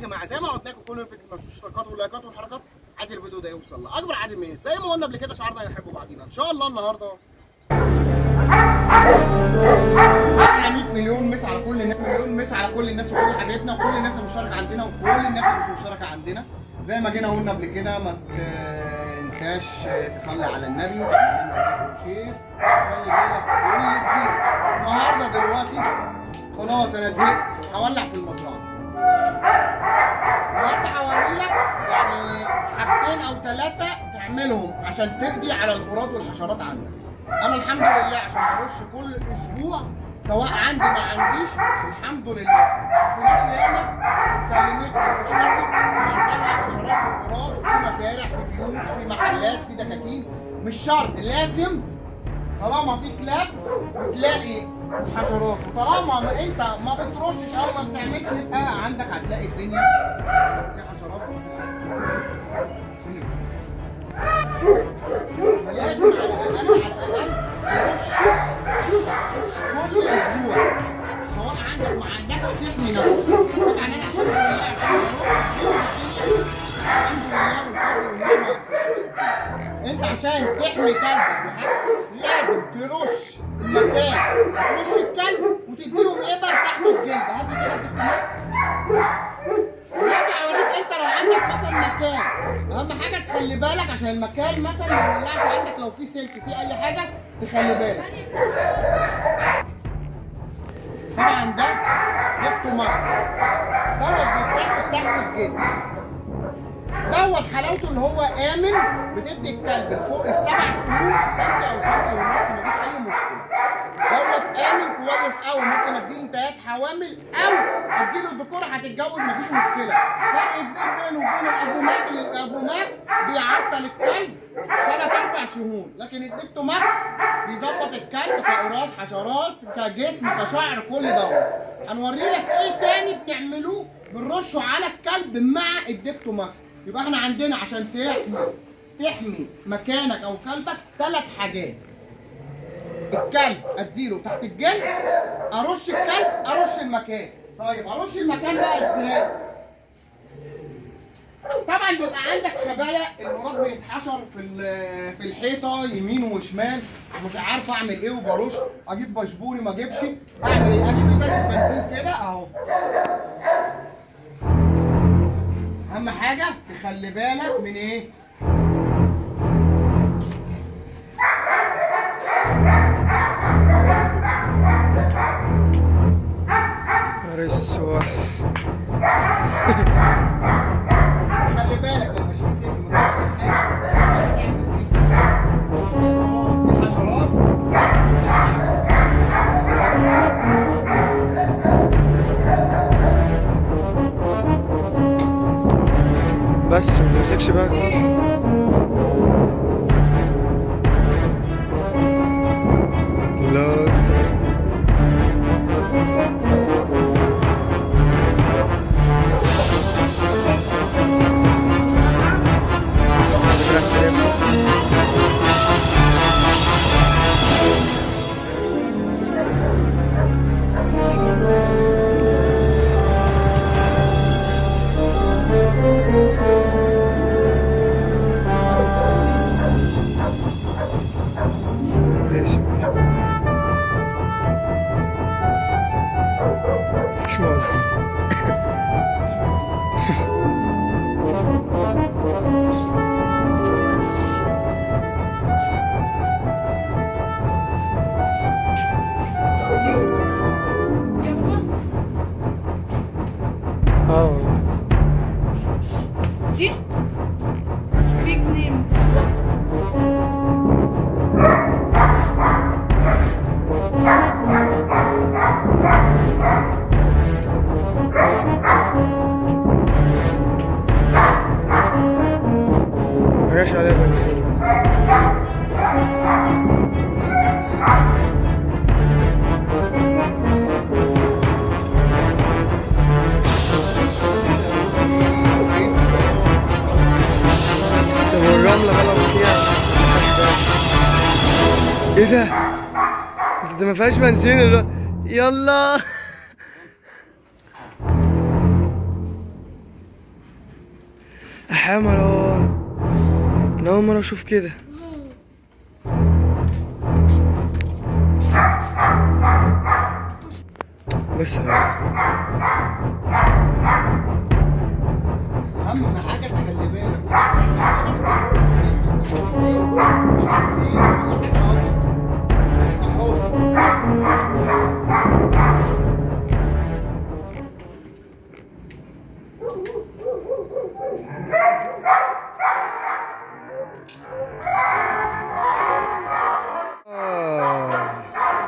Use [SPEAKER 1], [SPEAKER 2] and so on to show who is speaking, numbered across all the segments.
[SPEAKER 1] جماعه زي ما قلت لكم كل الفيديو ما تنسوش الاشتراكات واللايكات والحركات عايز الفيديو ده يوصل لاكبر عدد من الناس زي ما قلنا قبل كده شعارنا نحب بعضينا ان شاء الله النهارده احلى 100 مليون مس على كل الناس مليون مس على كل الناس وكل حبايبنا وكل الناس المشتركه عندنا وكل الناس اللي مش مشتركه عندنا زي ما جينا قلنا قبل كده ما تنساش تصلي على النبي وتعمل لنا لايك وشير عشان يجيلك كل جديد النهارده دلوقتي خلاص انا زهقت هولع في المزرعه النهارده هوري لك يعني حاجتين او ثلاثه تعملهم عشان تقضي على الغراض والحشرات عندك انا الحمد لله عشان برش كل اسبوع سواء عندي ما عنديش الحمد لله بس ناس ياما اتكلمت واشتكت عندها حشرات وغراض في مزارع في بيوت في محلات في دكاكين مش شرط لازم طالما في كلاب بتلاقي حشرات وطالما ما انت ما بترشش او ما بتعملش يبقى عندك هتلاقي الدنيا في حشرات وفي لازم على الاقل على الاقل ترش كل اسبوع سواء عندك ما عندكش تحمي نفسك طبعا انا الحمد لله عشان الحمد لله والفضل والنعمه انت عشان تحمي كلبك وحاجة لازم ترش المكان ترش الكلب وتديله ابر تحت الجلد هات كده اديك ماكس دلوقتي هوريك انت لو عندك مثلا مكان اهم حاجه تخلي بالك عشان المكان مثلا ما يولعش عندك لو في سلك في اي حاجه تخلي بالك طبعا ده جبته ماكس دوت بيتاخد تحت الجلد دوت حلاوته اللي هو امن بتدي الكلب لفوق السبع شهور سنتي او سنتي ونص مفيش اي مشكله دوت امن كويس قوي ممكن اديله انتهاءات حوامل او اديله الذكوره هتتجوز مفيش مشكله فرق كبير بينه وبين الافومات اللي الافومات بيعطل الكلب ثلاث اربع شهور لكن الديكتو ماكس بيظبط الكلب كاوراد حشرات كجسم كشعر كل دوت هنوري لك ايه تاني بنعملوه بنرشه على الكلب مع الديكتو ماكس يبقى احنا عندنا عشان تحمي تحمي مكانك او كلبك ثلاث حاجات الكلب اديله تحت الجلد ارش الكلب ارش المكان طيب ارش المكان بقى ازاي طبعا بيبقى عندك خبايا المراد بيتحشر في ال- في الحيطه يمين وشمال مش عارف اعمل ايه وبرش اجيب بشبوري ما اجيبش اعمل ايه اجيب ازازه بنزين كده اهو اهم حاجه تخلي بالك من ايه
[SPEAKER 2] السوح
[SPEAKER 1] خلي بالك ما يبقاش في سلك ما فيش اي حاجه تعمل ايه في حشرات
[SPEAKER 2] بس عشان ما تمسكش بقى لا السلام راح سلام ماشي مش واضح اه والله.
[SPEAKER 3] دي فيك نيم
[SPEAKER 2] ما جاش عليها بنزين طب والرملة بقى لو فيها ايه ده؟ ده ما فيهاش بنزين الر- يلا صح يا مروان انا اول مرة اشوف كده بس بقى
[SPEAKER 1] اهم حاجه تخلي بالك مثلا في ولا حاجه غلط اهو
[SPEAKER 2] آه.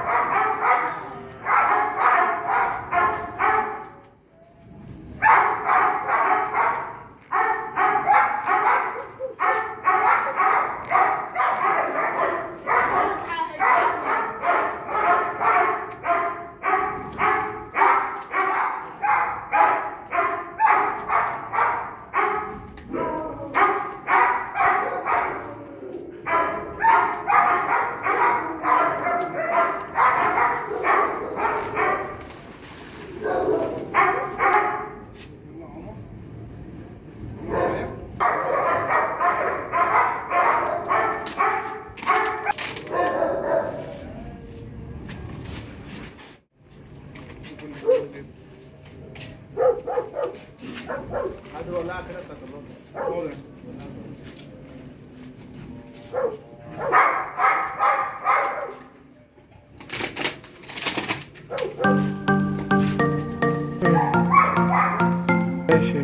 [SPEAKER 2] ماشي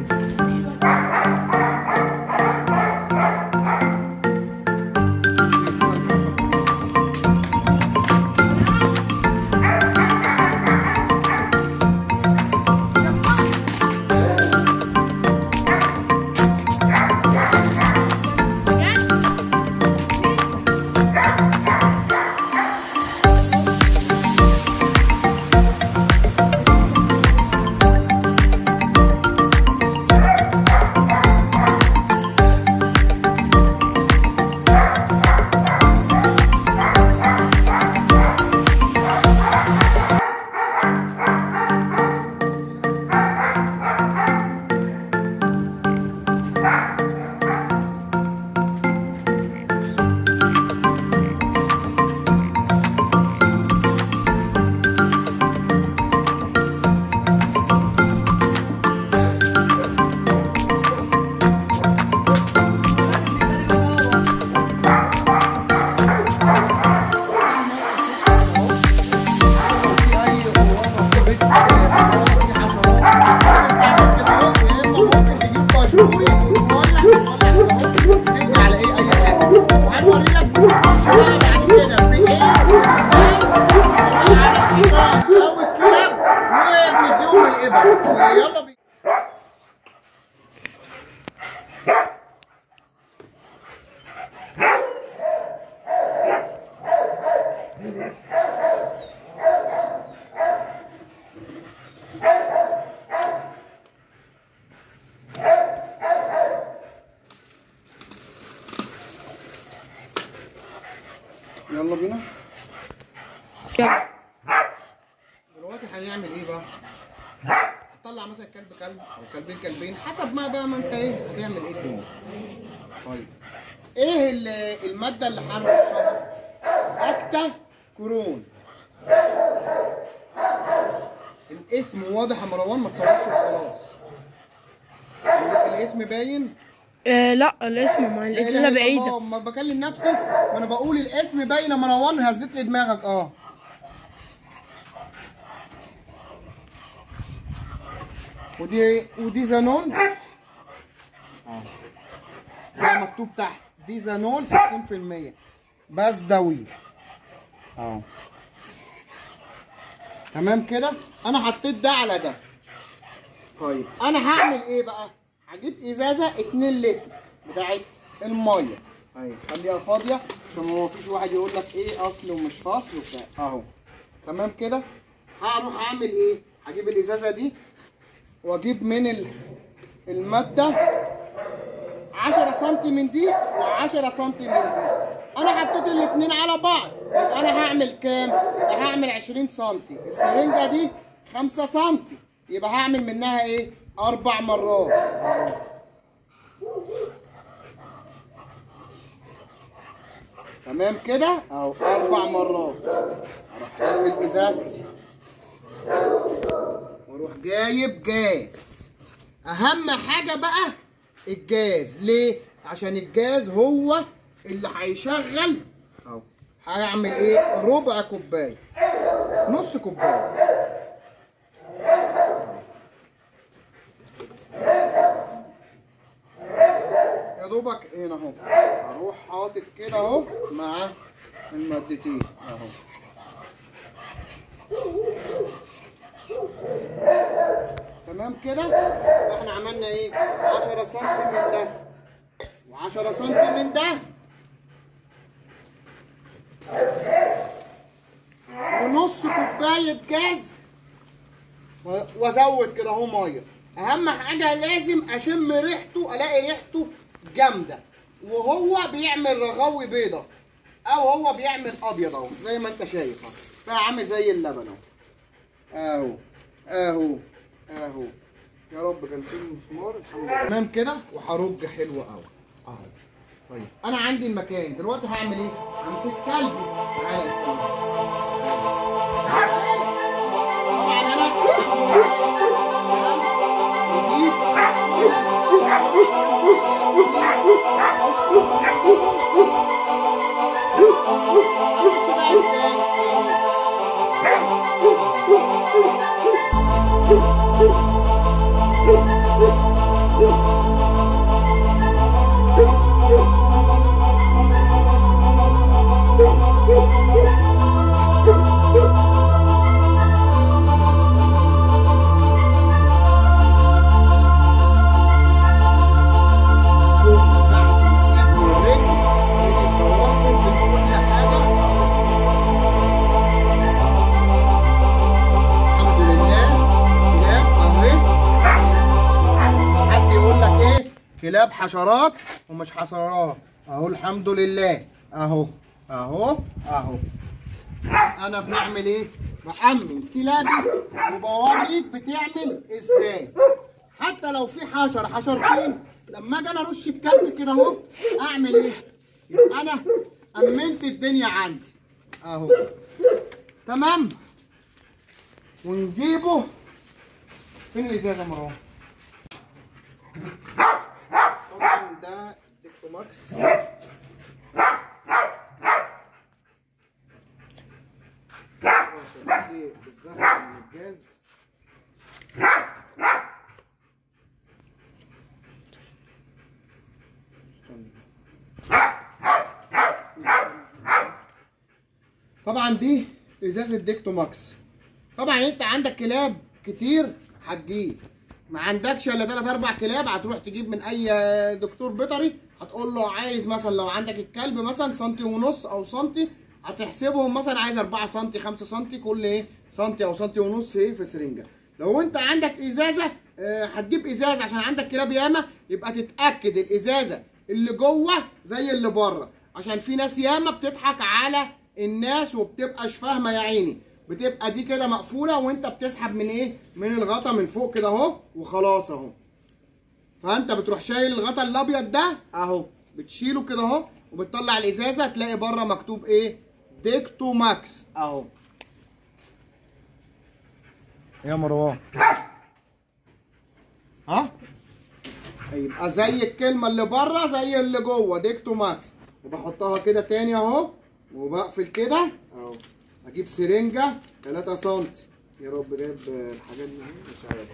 [SPEAKER 1] في اي غرابه في بيت غرابه في حشرات تعمل كده اهو يا اما ممكن تجيب باشوري وتولع تولع كده اهو تقضي على ايه اي حاجه وهنوري لك بنخش بقى بعد كده بايه ازاي سواء على الحيطان او الكلاب وبنديهم الابر ويلا بينا يلا بينا دلوقتي هنعمل ايه بقى؟ هتطلع مثلا كلب كلب او كلبين كلبين حسب ما بقى ما انت ايه هتعمل ايه الدنيا. طيب ايه ال- الماده اللي حرق الشجر؟ اكتا كورون الاسم واضح يا مروان ما تصورش وخلاص الاسم باين
[SPEAKER 3] آه لا الاسم ما
[SPEAKER 1] لا
[SPEAKER 3] الاسئله
[SPEAKER 1] إله إلا
[SPEAKER 3] بعيده
[SPEAKER 1] الله، ما بكلم نفسي ما انا بقول الاسم باين يا مروان هزت لي دماغك اه ودي ودي زانون اه ده مكتوب تحت دي زانول 60% بس دوي اه تمام كده انا حطيت ده على ده طيب انا هعمل ايه بقى هجيب ازازه 2 لتر بتاعت الميه اهي خليها فاضيه عشان ما فيش واحد يقول لك ايه اصل ومش فصل وبتاع اهو تمام كده هروح اعمل ايه هجيب الازازه دي واجيب من ال- الماده 10 سم من دي و10 سم من دي انا حطيت الاتنين على بعض يبقى انا هعمل كام يبقى هعمل 20 سم السرنجه دي 5 سم يبقى هعمل منها ايه اربع مرات أهو. تمام كده اهو اربع مرات اروح قافل ازازتي واروح جايب جاز اهم حاجه بقى الجاز ليه عشان الجاز هو اللي هيشغل اهو هيعمل ايه ربع كوبايه نص كوبايه يا دوبك هنا اهو هروح حاطط كده اهو مع المادتين اهو تمام كده احنا عملنا ايه 10 سم من ده و10 سم من ده ونص كوبايه جاز و- وازود كده اهو ميه اهم حاجه لازم اشم ريحته الاقي ريحته جامده وهو بيعمل رغاوي بيضه او هو بيعمل ابيض اهو زي ما انت شايف اهو فعامل زي اللبن اهو اهو اهو اهو يا رب كان فيه مسمار الحمد لله تمام كده وهرج حلو قوي اهو طيب انا عندي المكان دلوقتي هعمل ايه همسك كلبي تعالى يا سيدي طبعا انا نضيف هخش بقى ازاي اهو فوق وتحت الايد والرجل من الضوافر من كل حاجه الحمد لله كلاب اهي مش حد يقول لك ايه كلاب حشرات ومش حشرات اهو الحمد لله اهو اهو اهو بس انا بنعمل ايه بحمل كلابي وبوريك بتعمل ازاي حتى لو في حشره حشرتين لما اجي انا ارش الكلب كده اهو اعمل ايه يبقى انا امنت الدنيا عندي اهو تمام ونجيبه فين الازازه يا مروان طبعا ده ديكتوماكس عشان دي بتزهق من الجاز طبعا دي ازازه ديكتوماكس طبعا انت عندك كلاب كتير هتجيب ما عندكش الا 3 4 كلاب هتروح تجيب من اي دكتور بيطري هتقول له عايز مثلا لو عندك الكلب مثلا سنتي ونص او سنتي هتحسبهم مثلا عايز 4 سنتي 5 سنتي كل ايه سنتي او سنتي ونص ايه في سرنجه لو انت عندك ازازه آه، هتجيب ازازه عشان عندك كلاب ياما يبقى تتاكد الازازه اللي جوه زي اللي بره عشان في ناس ياما بتضحك على الناس وبتبقاش فاهمه يا عيني بتبقى دي كده مقفوله وانت بتسحب من ايه من الغطا من فوق كده اهو وخلاص اهو فانت بتروح شايل الغطا الابيض ده اهو بتشيله كده اهو وبتطلع الازازه تلاقي بره مكتوب ايه ديكتو ماكس اهو يا مروان ها يبقى زي الكلمه اللي بره زي اللي جوه ديكتو ماكس وبحطها كده تاني اهو وبقفل كده اهو اجيب سرنجه 3 سم يا رب جايب الحاجات دي مش عارف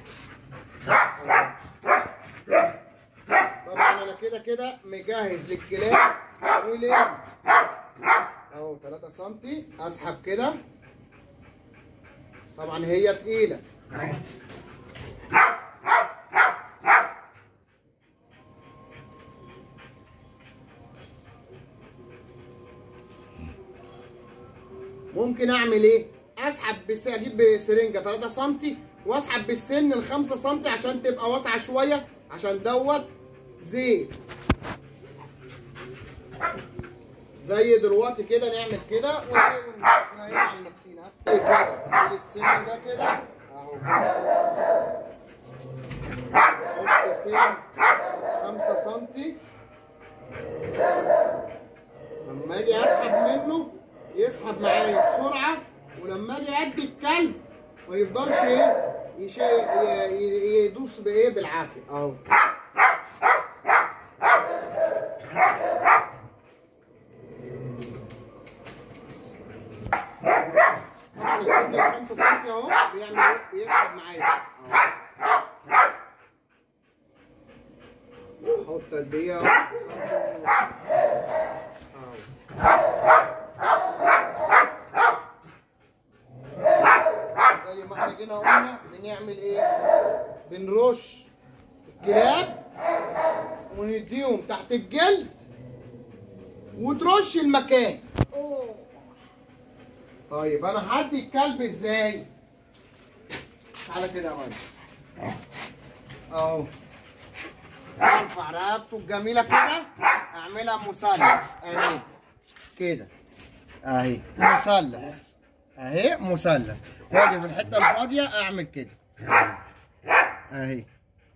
[SPEAKER 1] طبعا انا كده كده مجهز للكلاب وليه اهو 3 سم اسحب كده طبعا هي تقيله ممكن اعمل ايه اسحب بس اجيب بسرنجه 3 سم واسحب بالسن ال 5 سم عشان تبقى واسعه شويه عشان دوت زيت زي دلوقتي كده نعمل كده ونعمل نفسينا إيه كده نجيب السن ده كده اهو احط سن 5 سم لما اجي اسحب بالعافيه اهو طبعا السن 5 سم اهو بيعمل ايه؟ بيسحب معايا اهو احط قد ايه اهو اهو زي ما احنا جينا قلنا بنعمل ايه؟ بنرش الكلاب ونديهم تحت الجلد وترش المكان طيب انا هدي الكلب ازاي؟ تعالى كده يا ولد اهو ارفع رقبته الجميله كده اعملها مثلث اهي كده اهي مثلث اهي مثلث واجي في الحته الفاضيه اعمل كده اهي اهي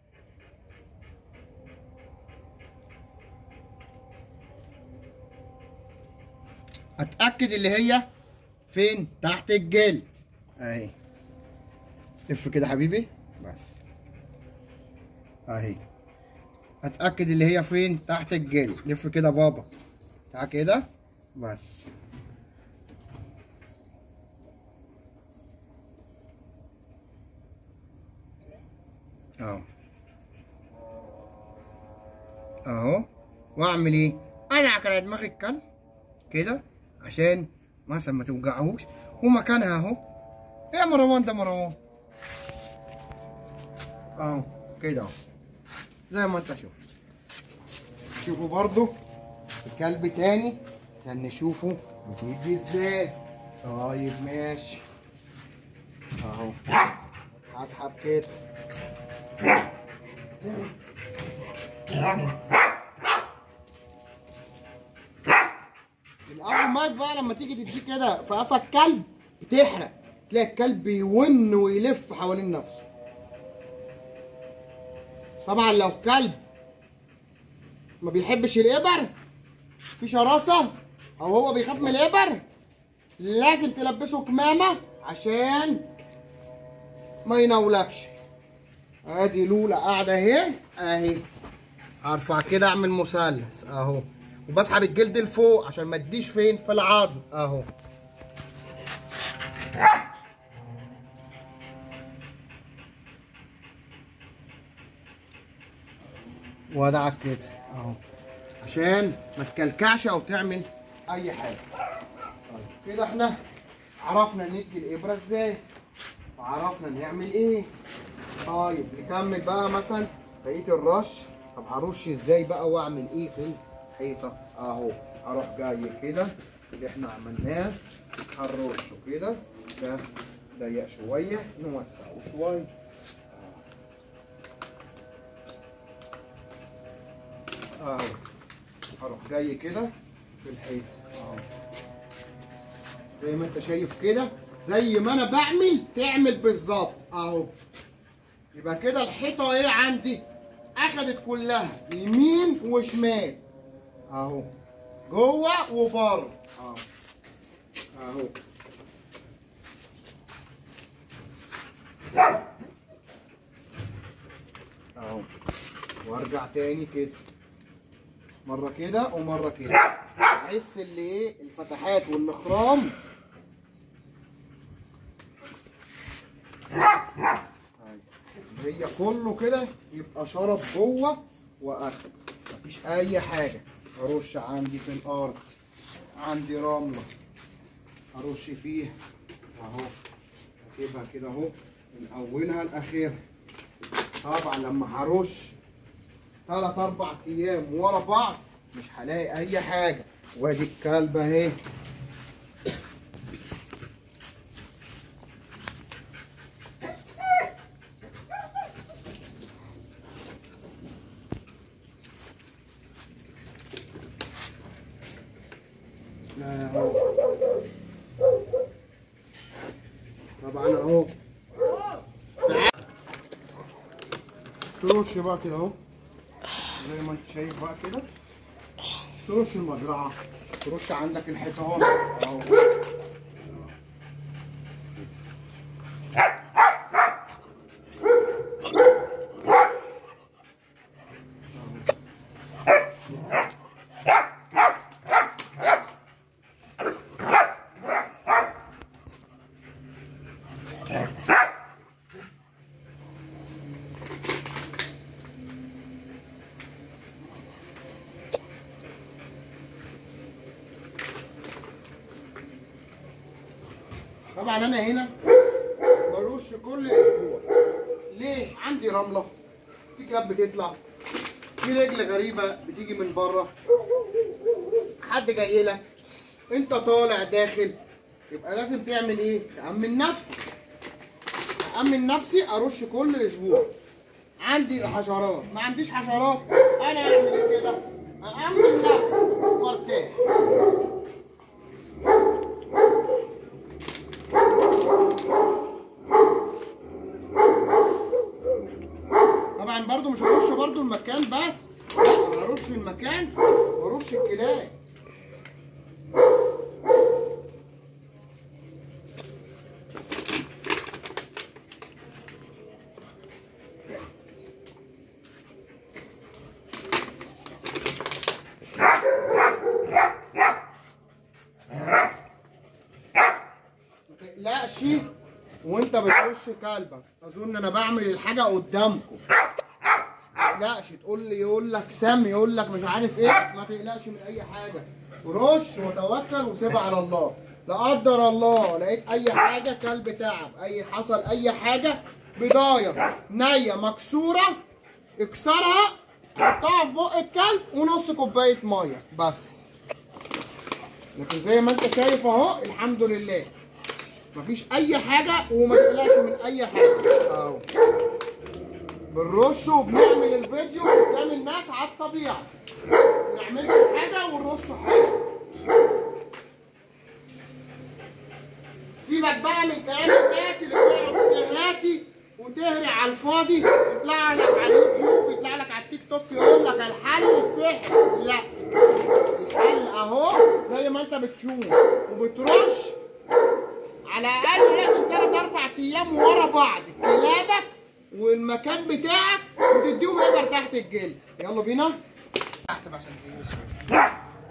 [SPEAKER 1] اتاكد اللي هي فين تحت الجلد اهي لف كده حبيبي بس اهي اتاكد اللي هي فين تحت الجلد لف كده بابا تعال كده بس اهو اهو واعمل ايه ادعك على دماغ الكلب كده عشان مثلا ما توجعهوش ومكانها اهو يا مروان ده مروان اهو كده اهو زي ما انت شوف شوفوا برضو الكلب تاني عشان نشوفه بتيجي ازاي طيب ماشي اهو هسحب كده الاول مايك بقى لما تيجي تديه كده في قفا الكلب بتحرق تلاقي الكلب يون ويلف حوالين نفسه طبعا لو كلب ما بيحبش الابر في شراسه او هو بيخاف من الابر لازم تلبسه كمامه عشان ما يناولكش ادي لولا قاعده اهي اهي هرفع كده اعمل مثلث اهو وبسحب الجلد لفوق عشان ما تديش فين في العظم اهو وادعك كده اهو عشان ما تكلكعش او تعمل اي حاجه طيب كده احنا عرفنا ندي الابره ازاي وعرفنا نعمل ايه طيب نكمل بقى مثلا بقيه الرش طب هرش ازاي بقى واعمل ايه في الحيطه اهو هروح جاي كده اللي احنا عملناه هنرشه كده ده ضيق شويه نوسعه شويه اهو هروح جاي كده في الحيط اهو زي ما انت شايف كده زي ما انا بعمل تعمل بالظبط اهو يبقى كده الحيطه ايه عندي اخدت كلها يمين وشمال اهو جوه وبره اهو اهو اهو وارجع تاني كده مره كده ومره كده احس اللي ايه الفتحات والاخرام هي كله كده يبقى شرب جوه واخد مفيش اي حاجه ارش عندي في الارض عندي رمله ارش فيها اهو اجيبها كده اهو من اولها لاخرها طبعا لما هرش ثلاث اربع ايام ورا بعض مش هلاقي اي حاجه وادي الكلبه اهي اهو طبعا اهو ترش بقى كده اهو زي ما انت شايف بقى كده ترش المزرعه ترش عندك الحيطان اهو طبعا انا هنا برش كل اسبوع ليه عندي رمله في كلاب بتطلع في رجل غريبه بتيجي من بره حد جاي لك انت طالع داخل يبقى لازم تعمل ايه تامن نفسك أأمن نفسي أرش كل أسبوع عندي حشرات ما عنديش حشرات أنا أعمل إيه كده؟ أأمن نفسي وأرتاح طبعا برضو مش هرش برضو المكان بس لا أنا هرش المكان وارش الكلاب ما تقلقش وانت بترش كلبك اظن انا بعمل الحاجه قدامكم ما تقلقش تقول لي يقول لك سم يقول لك مش عارف ايه ما تقلقش من اي حاجه رش وتوكل وسيبها على الله لا قدر الله لقيت اي حاجه كلب تعب اي حصل اي حاجه بضايه نيه مكسوره اكسرها حطها في بق الكلب ونص كوبايه ميه بس لكن زي ما انت شايف اهو الحمد لله مفيش اي حاجه وما تقلقش من اي حاجه اهو بنرش وبنعمل الفيديو قدام الناس على الطبيعه ما نعملش حاجه ونرش حاجه سيبك بقى من كلام الناس اللي بتقعد تهاتي وتهري على الفاضي يطلع لك على اليوتيوب يطلع لك على التيك توك يقول لك الحل السحر لا الحل اهو زي ما انت بتشوف وبترش على الاقل لازم ثلاث اربع ايام ورا بعض كلابك والمكان بتاعك وتديهم ابر تحت الجلد يلا بينا تحت بقى عشان تيجي.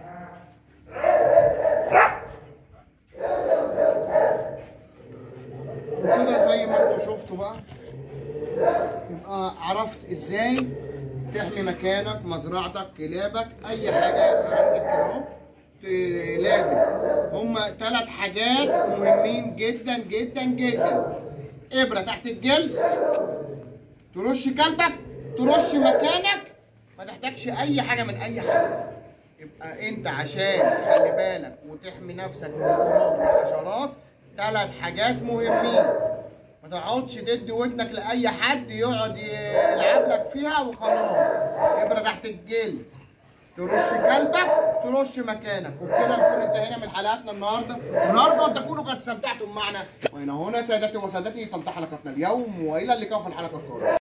[SPEAKER 1] وكده زي ما انتوا شفتوا بقى يبقى عرفت ازاي تحمي مكانك مزرعتك كلابك اي حاجه عندك كده اهو ت- لازم هما ثلاث حاجات مهمين جدا جدا جدا ابره تحت الجلد ترش كلبك ترش مكانك ما تحتاجش اي حاجه من اي حد يبقى انت عشان تخلي بالك وتحمي نفسك من الامراض والحشرات ثلاث حاجات مهمين ما تقعدش تدي ودنك لاي حد يقعد يلعب لك فيها وخلاص ابره تحت الجلد ترش كلبك ترش مكانك وبكده نكون انتهينا من حلقتنا النهارده ونرجو ان تكونوا قد استمتعتم معنا وهنا هنا سادتي وسادتي تنتهي حلقتنا اليوم والى اللقاء في الحلقه القادمه